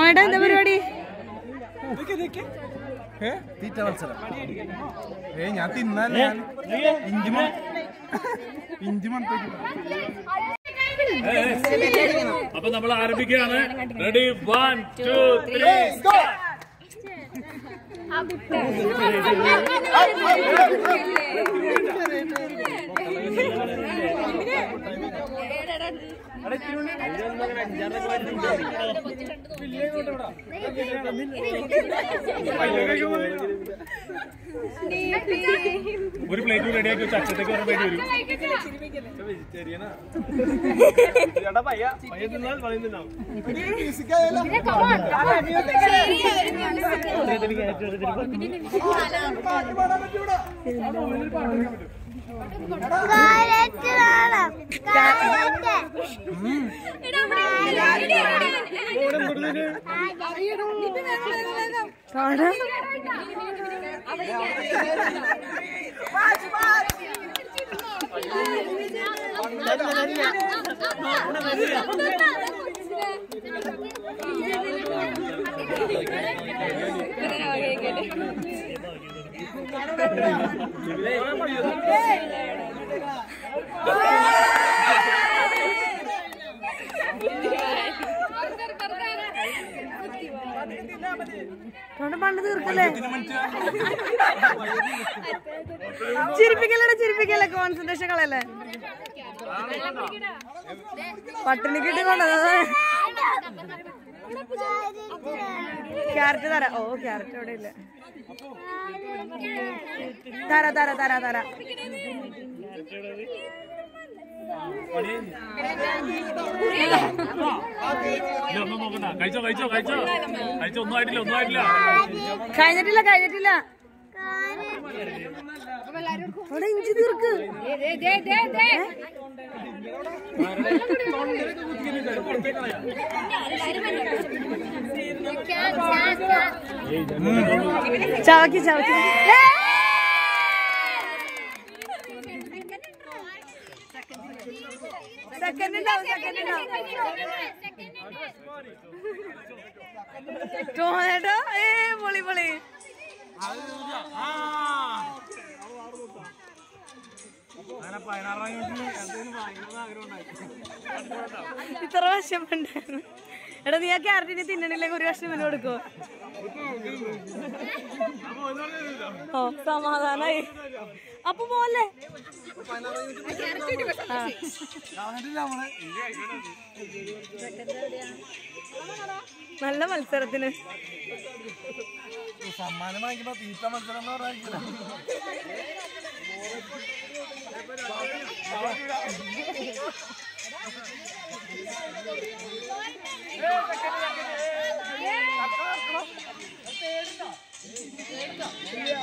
ടോണേട്ടാ എന്താ പരിപാടി തീറ്റ മത്സരം ഏ ഞാൻ തിന്നാൻ ഞാൻ ഇഞ്ചി മ- ഇഞ്ചി മണത്തേക്ക് അപ്പൊ നമ്മൾ ആരംഭിക്കുകയാണ് റെഡി വൺ ടു ത്രീ ഒരു പ്ലേറ്റ് റെഡിയാക്കി വെച്ച് അച്ഛത്തേക്ക് വരാൻ വേണ്ടി വരും കാരറ്റ് വേണം കാരറ്റ് ടോണ ടോണ പണ്ട് തീർക്കല്ലേ ചിരിപ്പിക്കല്ലേ ചിരിപ്പിക്കല്ലേ കോൺസെൻട്രേഷൻ കളയല്ലേ പട്ടിണി കിട്ടിക്കൊണ്ടത് ക്യാരറ്റ് തരാ ഓ ക്യാരറ്റ് അവിടെ ഇല്ല തരാ തരാ തരാ തരാ ഇല്ല, ഒന്നും നോക്കണ്ട കഴിച്ചോ കഴിച്ചോ കഴിച്ചോ കഴിച്ചോ ഒന്നും ആയിട്ടില്ല ഒന്നും ആയിട്ടില്ല കഴിഞ്ഞിട്ടില്ല കഴിഞ്ഞിട്ടില്ല അവിടെ ഇഞ്ചി തീർക്ക് ചവക്കി ചവക്കി സെക്കൻഡ് ഉണ്ടാവും സെക്കൻഡ് ഉണ്ടാവും ടോണേട്ടോ ഏ പൊളി പൊളി ഇത്ര വശം ഉണ്ടായിരുന്നു എടാ നീ ആ ക്യാരറ്റിനെ തിന്നണില്ലെങ്കിൽ ഒരു കഷ്ണം ഇവന് കൊടുക്കോ ഓ സമാധാനായി അപ്പൊ പോലെ നല്ല മത്സരത്തിന് സമ്മാനം വാങ്ങിക്കുമ്പോ തീറ്റ മത്സരം എന്ന് പറഞ്ഞാൽ Yeah.